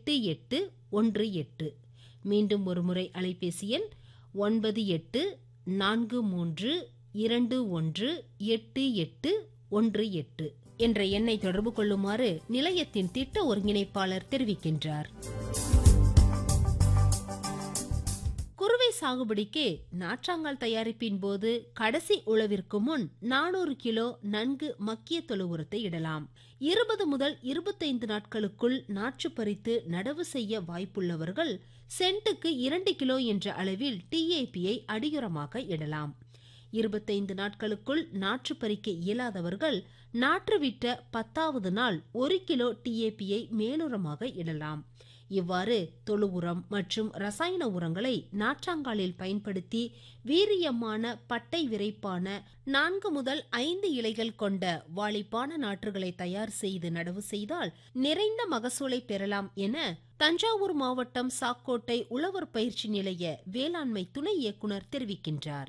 எட்டு எட்டு ஒன்று எட்டு மீண்டும் ஒருமுறை அலைபேசி எண் ஒன்பது எட்டு நான்கு மூன்று இரண்டு ஒன்று எட்டு எட்டு ஒன்று எட்டு என்ற எண்ணை தொடர்பு கொள்ளுமாறு நிலையத்தின் திட்ட ஒருங்கிணைப்பாளர் தெரிவிக்கின்றார் குறுவை சாகுபடிக்கு நாற்றாங்கால் தயாரிப்பின் போது கடைசி உழவிற்கு முன் நானூறு கிலோ நன்கு மக்கிய தொழு உரத்தை இடலாம் இருபது முதல் இருபத்தைந்து நாட்களுக்குள் நாற்று பறித்து நடவு செய்ய வாய்ப்புள்ளவர்கள் சென்ட்டுக்கு இரண்டு கிலோ என்ற அளவில் டிஏபியை அடியுரமாக இடலாம் இருபத்தைந்து நாட்களுக்குள் நாற்று பறிக்க இயலாதவர்கள் நாற்று விட்ட பத்தாவது நாள் ஒரு கிலோ டிஏபியை மேலுரமாக இடலாம் இவ்வாறு தொழு உரம் மற்றும் ரசாயன உரங்களை நாற்றாங்காலில் பயன்படுத்தி வீரியமான பட்டை விரைப்பான நான்கு முதல் ஐந்து இலைகள் கொண்ட வாளிப்பான நாற்றுகளை தயார் செய்து நடவு செய்தால் நிறைந்த மகசூலை பெறலாம் என தஞ்சாவூர் மாவட்டம் சாக்கோட்டை உழவர் பயிற்சி நிலைய வேளாண்மை துணை இயக்குனர் தெரிவிக்கின்றார்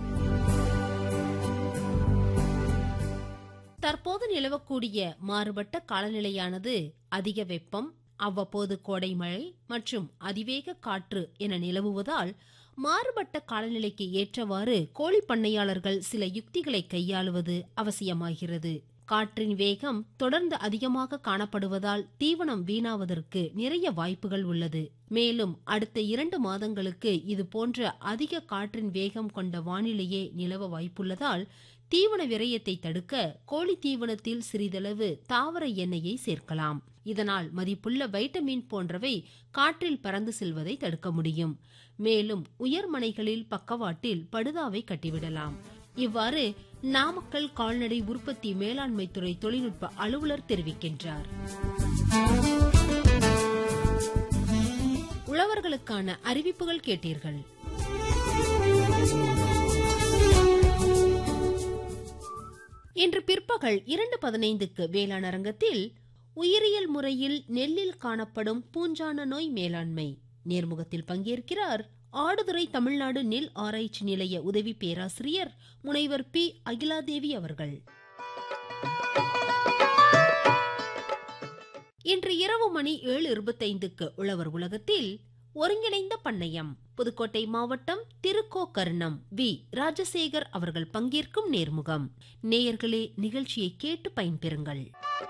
தற்போது நிலவக்கூடிய மாறுபட்ட காலநிலையானது அதிக வெப்பம் அவ்வப்போது கோடை மழை மற்றும் அதிவேக காற்று என நிலவுவதால் மாறுபட்ட காலநிலைக்கு ஏற்றவாறு கோழி பண்ணையாளர்கள் சில யுக்திகளை கையாளுவது அவசியமாகிறது காற்றின் வேகம் தொடர்ந்து அதிகமாக காணப்படுவதால் தீவனம் வீணாவதற்கு நிறைய வாய்ப்புகள் உள்ளது மேலும் அடுத்த இரண்டு மாதங்களுக்கு இது போன்ற அதிக காற்றின் வேகம் கொண்ட வானிலையே நிலவ வாய்ப்புள்ளதால் தீவன விரயத்தை தடுக்க கோழி தீவனத்தில் சிறிதளவு தாவர எண்ணெயை சேர்க்கலாம் இதனால் மதிப்புள்ள வைட்டமின் போன்றவை காற்றில் பறந்து செல்வதை தடுக்க முடியும் மேலும் உயர்மனைகளில் பக்கவாட்டில் படுதாவை கட்டிவிடலாம் இவ்வாறு நாமக்கல் கால்நடை உற்பத்தி மேலாண்மை துறை தொழில்நுட்ப அலுவலர் தெரிவிக்கின்றார் உழவர்களுக்கான அறிவிப்புகள் கேட்டீர்கள் இன்று பிற்பகல் இரண்டு பதினைந்துக்கு வேளாண் அரங்கத்தில் உயிரியல் முறையில் நெல்லில் காணப்படும் பூஞ்சான நோய் மேலாண்மை நேர்முகத்தில் பங்கேற்கிறார் ஆடுதுறை தமிழ்நாடு நெல் ஆராய்ச்சி நிலைய உதவி பேராசிரியர் முனைவர் பி அகிலாதேவி அவர்கள் இன்று இரவு மணி ஏழு இருபத்தைந்துக்கு உழவர் உலகத்தில் ஒருங்கிணைந்த பண்ணையம் புதுக்கோட்டை மாவட்டம் திருக்கோக்கர்ணம் வி ராஜசேகர் அவர்கள் பங்கேற்கும் நேர்முகம் நேயர்களே நிகழ்ச்சியை கேட்டு பயன்பெறுங்கள்